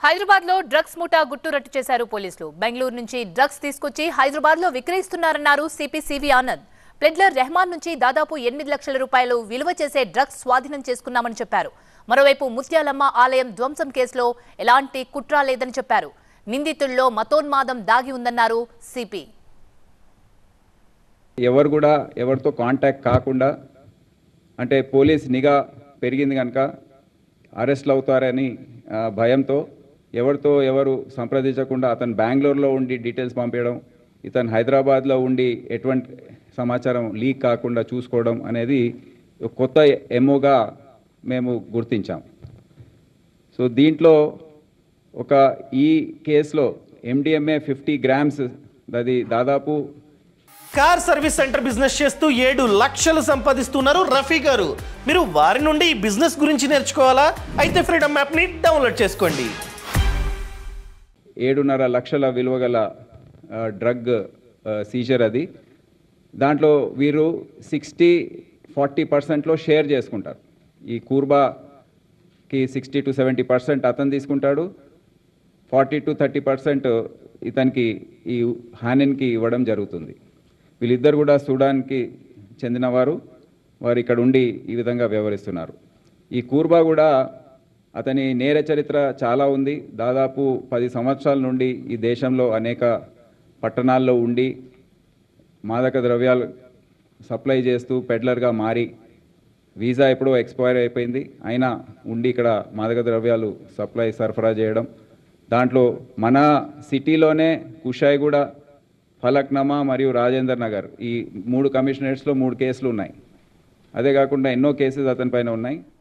హైదరాబాద్ లో డ్రగ్స్ ముఠా గుట్టు రట్టు చేశారు పోలీసులు బెంగళూరు నుంచి డ్రగ్స్ తీసుకొచ్చి హైదరాబాద్ లో విక్రయిస్తున్నారన్నారు CP CV Anand peddler Rehman నుంచి దాదాపు ఎనిమిది లక్షల రూపాయలు విలువ చేసే డ్రగ్స్ స్వాధీనం చేసుకున్నామని చెప్పారు మరోవైపు ముత్యాలమ్మ ఆలయం ధ్వంసం కేసులో ఎలాంటి కుట్ర లేదని చెప్పారు నిందితుల్లో మతోన్మాదం దాగి ఉందన్నారు సిపి ఎవరు కూడా ఎవరితో కాంటాక్ట్ కాకుండా అంటే పోలీస్ నిఘా పెరిగింది కనుక అరెస్ట్లు అవుతారని ఆ, భయంతో ఎవరితో ఎవరు సంప్రదించకుండా అతను బెంగళూరులో ఉండి డీటెయిల్స్ పంపించడం ఇతను హైదరాబాద్లో ఉండి ఎటువంటి సమాచారం లీక్ కాకుండా చూసుకోవడం అనేది ఒక కొత్త ఎమోగా మేము గుర్తించాం సో దీంట్లో ఒక ఈ కేసులో ఎండిఎంఏ ఫిఫ్టీ గ్రామ్స్ అది దాదాపు కార్ సర్వీస్ సెంటర్ బిజినెస్ చేస్తూ ఏడు లక్షలు సంపాదిస్తున్నారు రఫీ గారు మీరు వారి నుండి ఈ బిజినెస్ గురించి నేర్చుకోవాలా అయితే ఫ్రీడమ్ యాప్ని డౌన్లోడ్ చేసుకోండి ఏడున్నర లక్షల విలువ గల ఆ, డ్రగ్ ఆ, సీజర్ అది దాంట్లో వీరు సిక్స్టీ ఫార్టీ పర్సెంట్లో షేర్ చేసుకుంటారు ఈ కూర్బాకి సిక్స్టీ టు సెవెంటీ పర్సెంట్ అతను తీసుకుంటాడు ఫార్టీ టు థర్టీ పర్సెంట్ ఇతనికి ఈ హానిన్కి ఇవ్వడం జరుగుతుంది వీళ్ళిద్దరు కూడా సూడాన్కి చెందినవారు వారు ఇక్కడ ఉండి ఈ విధంగా వ్యవహరిస్తున్నారు ఈ కూర్బా కూడా అతని నేర చరిత్ర చాలా ఉంది దాదాపు పది సంవత్సరాల నుండి ఈ దేశంలో అనేక పట్టణాల్లో ఉండి మాదక ద్రవ్యాలు సప్లై చేస్తూ పెడ్లర్గా మారి వీసా ఎప్పుడో ఎక్స్పైర్ అయిపోయింది అయినా ఉండి ఇక్కడ మాదక ద్రవ్యాలు సప్లై సరఫరా చేయడం దాంట్లో మన సిటీలోనే కుషాయిగూడ ఫలక్నమా మరియు రాజేందర్ నగర్ ఈ మూడు కమిషనరేట్స్లో మూడు కేసులు ఉన్నాయి అదే కాకుండా ఎన్నో కేసెస్ అతని పైన ఉన్నాయి